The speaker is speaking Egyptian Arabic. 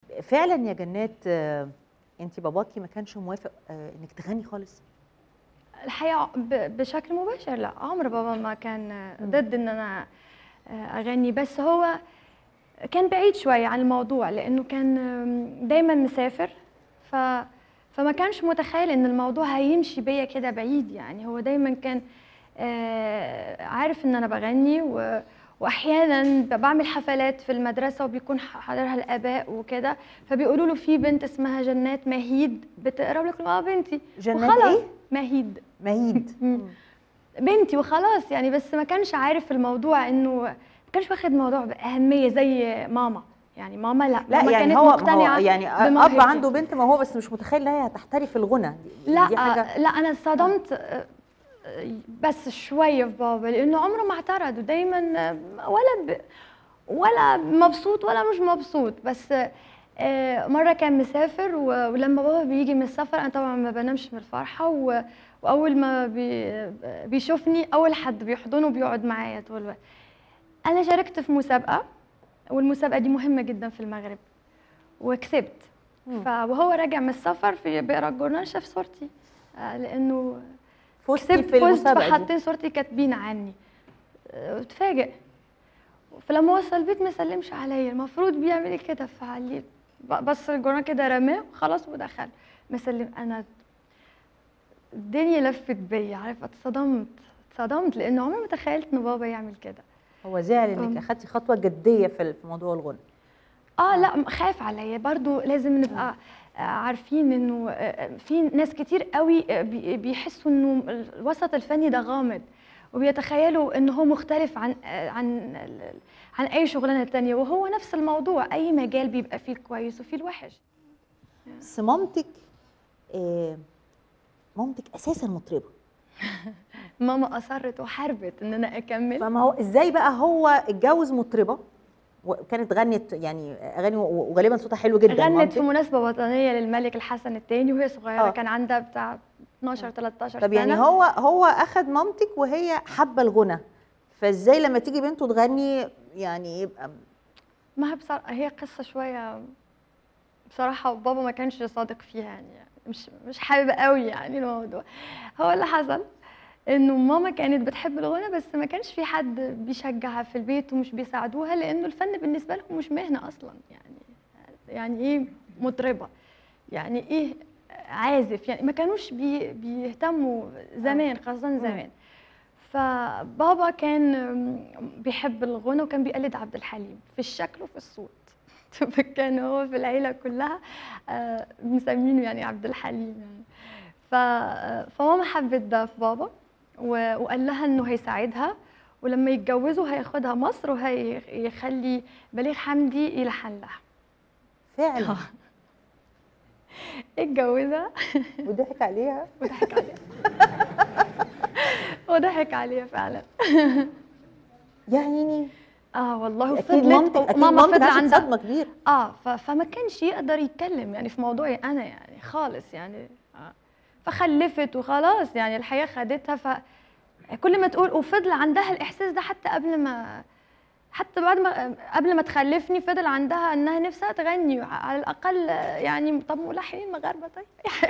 فعلا يا جنات آه، انت باباكي ما كانش موافق آه، انك تغني خالص الحقيقه ب- بشكل مباشر لا عمر بابا ما كان ضد ان انا اغني بس هو كان بعيد شويه عن الموضوع لانه كان دايما مسافر ف فما كانش متخيل ان الموضوع هيمشي بيا كده بعيد يعني هو دايما كان آه، عارف ان انا بغني و واحيانا ب- بعمل حفلات في المدرسه وبيكون ح- حاضرها الاباء وكده فبيقولوا له في بنت اسمها جنات مهيد بتقرب لك اه بنتي جنات وخلاص ايه مهيد مهيد مم. بنتي وخلاص يعني بس ما كانش عارف الموضوع انه ما كانش واخد الموضوع بأهمية زي ماما يعني ماما لا لا ماما يعني كانت هو ما هو مقتنعة يعني اب بموهبتي. عنده بنت ما هو بس مش متخيل انها هتحترف الغنى دي, لا دي حاجه لا انا اتصدمت آه، آه، بس شويه في بابا لانه عمره ما اعترض ودايما آه، ولا ب... ولا مبسوط ولا مش مبسوط بس آه، مره كان مسافر و- ولما بابا بيجي من السفر انا طبعا ما بنامش من الفرحه و... واول ما بي... بيشوفني اول حد بيحضنه بيقعد معايا طول الوقت انا شاركت في مسابقه والمسابقه دي مهمه جدا في المغرب وكسبت مم. فوهو راجع من السفر في بيقرا الجورنال شاف صورتي آه، لانه فزتي كسبت في فزت المسابقه دي فحاطين صورتي كاتبين عني آه، اتفاجئ فلما وصل البيت ما سلمش عليا المفروض بيعمل كده فعلي بص الجورنال كده رماه وخلاص ودخل ما سلم انا الدنيا لفت بيا عارفه اتصدمت اتصدمت لان عمري ما تخيلت ان بابا يعمل كده هو زعل انك أم. اخدتي خطوه جديه في في موضوع الغنى اه لا خايف عليا برضو لازم نبقى آه، عارفين انه آه، في ناس كتير قوي آه، بي- بيحسوا انه الوسط الفني ده غامض وبيتخيلوا ان هو مختلف عن آه، عن ال- عن اي شغلانه تانية وهو نفس الموضوع اي مجال بيبقى فيه الكويس وفيه الوحش بس مامتك آه، مامتك اساسا مطربه ماما اصرت وحاربت ان انا اكمل فما هو ازاي بقى هو اتجوز مطربه وكانت غنت يعني اغاني و- وغالبا صوتها حلو جدا غنت مامتك. في مناسبه وطنيه للملك الحسن الثاني وهي صغيره آه. كان عندها بتاع 12 13 طب سنه يعني هو هو اخد مامتك وهي حابه الغنى فازاي لما تيجي بنته تغني يعني يبقى ما هي بصراحة هي قصة شوية بصراحة بابا ما كانش صادق فيها يعني مش مش حابب قوي يعني الموضوع هو اللي حصل انه ماما كانت بتحب الغنى بس ما كانش في حد بيشجعها في البيت ومش بيساعدوها لانه الفن بالنسبة لهم مش مهنة اصلا يعني يعني ايه مطربة يعني ايه عازف يعني ما كانوش بي بيهتموا زمان خاصة زمان فبابا كان بيحب الغنى وكان بيقلد عبد الحليم في الشكل وفي الصوت فكان هو في العيلة كلها آه، مسمينه يعني عبد الحليم يعني ف... فماما حبت ده في بابا و... وقال لها انه هيساعدها ولما يتجوزوا هياخدها مصر وهيخلي بليغ حمدي يلحن لها فعلا اتجوزها وضحك عليها وضحك عليها وضحك عليها فعلا يا عيني اه والله اكيد وفضلت مامتك اكيد ماما مامتك فضل عاشت عندها صدمه كبيره اه ف- فما كانش يقدر يتكلم يعني في موضوعي انا يعني خالص يعني آه. فخلفت وخلاص يعني الحياه خدتها ف كل ما تقول وفضل عندها الاحساس ده حتى قبل ما حتى بعد ما قبل ما تخلفني فضل عندها انها نفسها تغني على الاقل يعني طب ملحنين مغاربه طيب